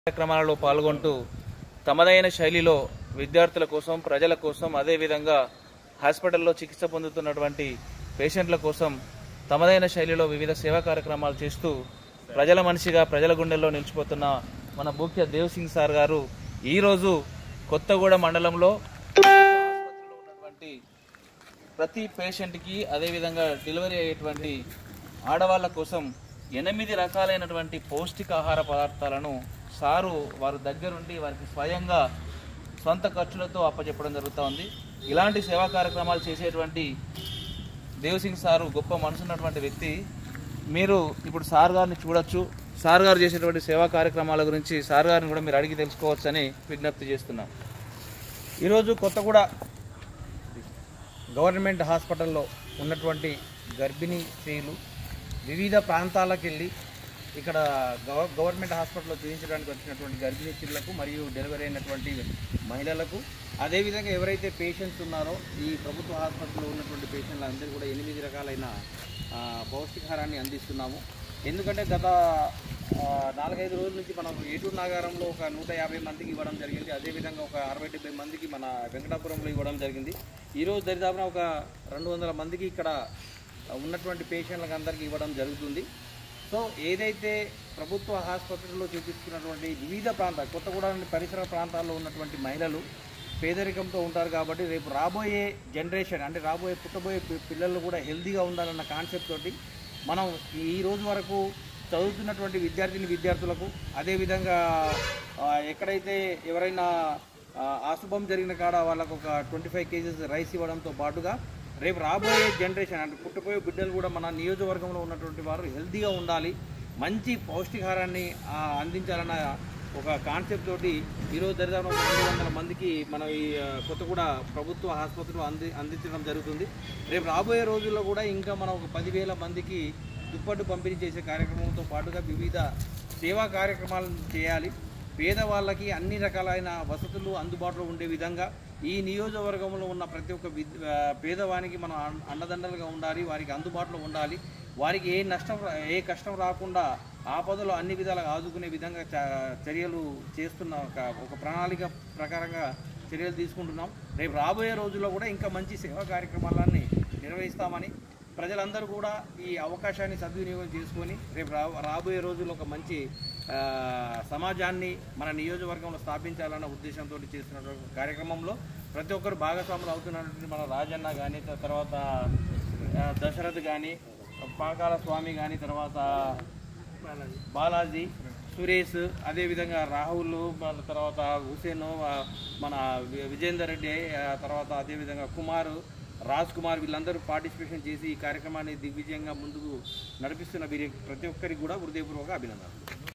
కార్యక్రమాలలో పాల్గొంటూ తమదైన శైలిలో విద్యార్థుల కోసం ప్రజల కోసం అదేవిధంగా హాస్పిటల్లో చికిత్స పొందుతున్నటువంటి పేషెంట్ల కోసం తమదైన శైలిలో వివిధ సేవా కార్యక్రమాలు చేస్తూ ప్రజల మనిషిగా ప్రజల గుండెల్లో నిలిచిపోతున్న మన ముఖ్య దేవ్ సింగ్ సార్ గారు ఈరోజు కొత్తగూడ మండలంలో ఆసుపత్రిలో ఉన్నటువంటి ప్రతి పేషెంట్కి అదేవిధంగా డెలివరీ అయ్యేటువంటి ఆడవాళ్ళ కోసం ఎనిమిది రకాలైనటువంటి పౌష్టికాహార పదార్థాలను సారు వారి దగ్గరుండి వారికి స్వయంగా సొంత ఖర్చులతో అప్పచెప్పడం జరుగుతూ ఉంది ఇలాంటి సేవా కార్యక్రమాలు చేసేటువంటి దేవసింగ్ సారు గొప్ప మనసు ఉన్నటువంటి వ్యక్తి మీరు ఇప్పుడు సార్ గారిని చూడొచ్చు సార్ గారు చేసేటువంటి సేవా కార్యక్రమాల గురించి సార్ గారిని కూడా మీరు అడిగి తెలుసుకోవచ్చని విజ్ఞప్తి చేస్తున్నాం ఈరోజు కొత్తగూడ గవర్నమెంట్ హాస్పిటల్లో ఉన్నటువంటి గర్భిణీ స్త్రీలు వివిధ ప్రాంతాలకు వెళ్ళి ఇక్కడ గవ గవర్నమెంట్ హాస్పిటల్లో చూపించడానికి వచ్చినటువంటి గర్భిణీ స్త్రీలకు మరియు డెలివరీ అయినటువంటి మహిళలకు అదేవిధంగా ఎవరైతే పేషెంట్స్ ఉన్నారో ఈ ప్రభుత్వ హాస్పిటల్లో ఉన్నటువంటి పేషెంట్లు అందరూ కూడా ఎనిమిది రకాలైన ఆ, పౌష్టికాహారాన్ని అందిస్తున్నాము ఎందుకంటే గత ఆ, నాలుగైదు రోజుల నుంచి మనం ఏటూరు నాగారంలో ఒక నూట యాభై మందికి ఇవ్వడం జరిగింది అదేవిధంగా ఒక అరవై డెబ్బై మందికి మన వెంకటాపురంలో ఇవ్వడం జరిగింది ఈరోజు దరిదాపున ఒక రెండు వందల మందికి ఇక్కడ ఉన్నటువంటి పేషెంట్లకు అందరికీ ఇవ్వడం జరుగుతుంది సో ఏదైతే ప్రభుత్వ ఆసుపత్రుల్లో చూపిస్తున్నటువంటి వివిధ ప్రాంతాలు కొత్తగూడెం పరిసర ప్రాంతాల్లో ఉన్నటువంటి మహిళలు పేదరికంతో ఉంటారు కాబట్టి రేపు రాబోయే జనరేషన్ అంటే రాబోయే పుట్టబోయే పి- పిల్లలు కూడా హెల్తీగా ఉండాలన్న కాన్సెప్ట్ తోటి మనం ఈ రోజు వరకు చదువుతున్నటువంటి విద్యార్థిని విద్యార్థులకు అదేవిధంగా ఆ, ఎక్కడైతే ఎవరైనా ఆ, అశుభం జరిగిన కాడ వాళ్ళకు ఒక ట్వంటీ ఫైవ్ కేజీస్ రైస్ ఇవ్వడంతో పాటుగా రేపు రాబోయే జనరేషన్ అంటే పుట్టబోయే బిడ్డలు కూడా మన నియోజకవర్గంలో ఉన్నటువంటి వారు హెల్తీగా ఉండాలి మంచి పౌష్టికాహారాన్ని ఆ, అందించాలన్న ఒక కాన్సెప్ట్ తోటి ఈరోజు దరిదాపు ఒక రెండు వందల మందికి మనం ఈ ఆ, కొత్తగూడ ప్రభుత్వ ఆసుపత్రిలో అంది అందించడం జరుగుతుంది రేపు రాబోయే రోజుల్లో కూడా ఇంకా మనం ఒక పదివేల మందికి దుప్పట్టు పంపిణీ చేసే కార్యక్రమంతో పాటుగా వివిధ సేవా కార్యక్రమాలను చేయాలి పేదవాళ్ళకి అన్ని రకాలైన వసతులు అందుబాటులో ఉండే విధంగా ఈ నియోజకవర్గంలో ఉన్న ప్రతి ఒక్క విద్ ఆ, పేదవానికి మనం అన్- అండదండలుగా ఉండాలి వారికి అందుబాటులో ఉండాలి వారికి ఏ నష్టం రా- ఏ కష్టం రాకుండా ఆపదలో అన్ని విధాలుగా ఆదుకునే విధంగా చ- చర్యలు చేస్తున్న ఒక ఒక ప్రణాళిక ప్రకారంగా చర్యలు తీసుకుంటున్నాం రేపు రాబోయే రోజుల్లో కూడా ఇంకా మంచి సేవా కార్యక్రమాలన్నీ నిర్వహిస్తామని ప్రజలందరూ కూడా ఈ అవకాశాన్ని సద్వినియోగం చేసుకొని రేపు రా రాబోయే రోజుల్లో ఒక మంచి ఆ, సమాజాన్ని మన నియోజకవర్గంలో స్థాపించాలన్న ఉద్దేశంతో చేస్తున్నటువంటి కార్యక్రమంలో ప్రతి ఒక్కరు భాగస్వాములు అవుతున్నటువంటి మన రాజన్న కానీ తర్వాత ఆ, దశరథ్ కానీ పాకాల స్వామి కానీ తర్వాత బాలాజీ సురేష్ అదేవిధంగా రాహుల్ మన తర్వాత హుసేన్ ఆ, మన వి- విజేందర్ రెడ్డి ఆ తర్వాత అదేవిధంగా కుమార్ రాజ్ కుమార్ వీళ్ళందరూ పార్టిసిపేషన్ చేసి ఈ కార్యక్రమాన్ని దిగ్విజయంగా ముందుకు నడిపిస్తున్న వీరి ప్రతి ఒక్కరికి కూడా హృదయపూర్వక అభినందనలు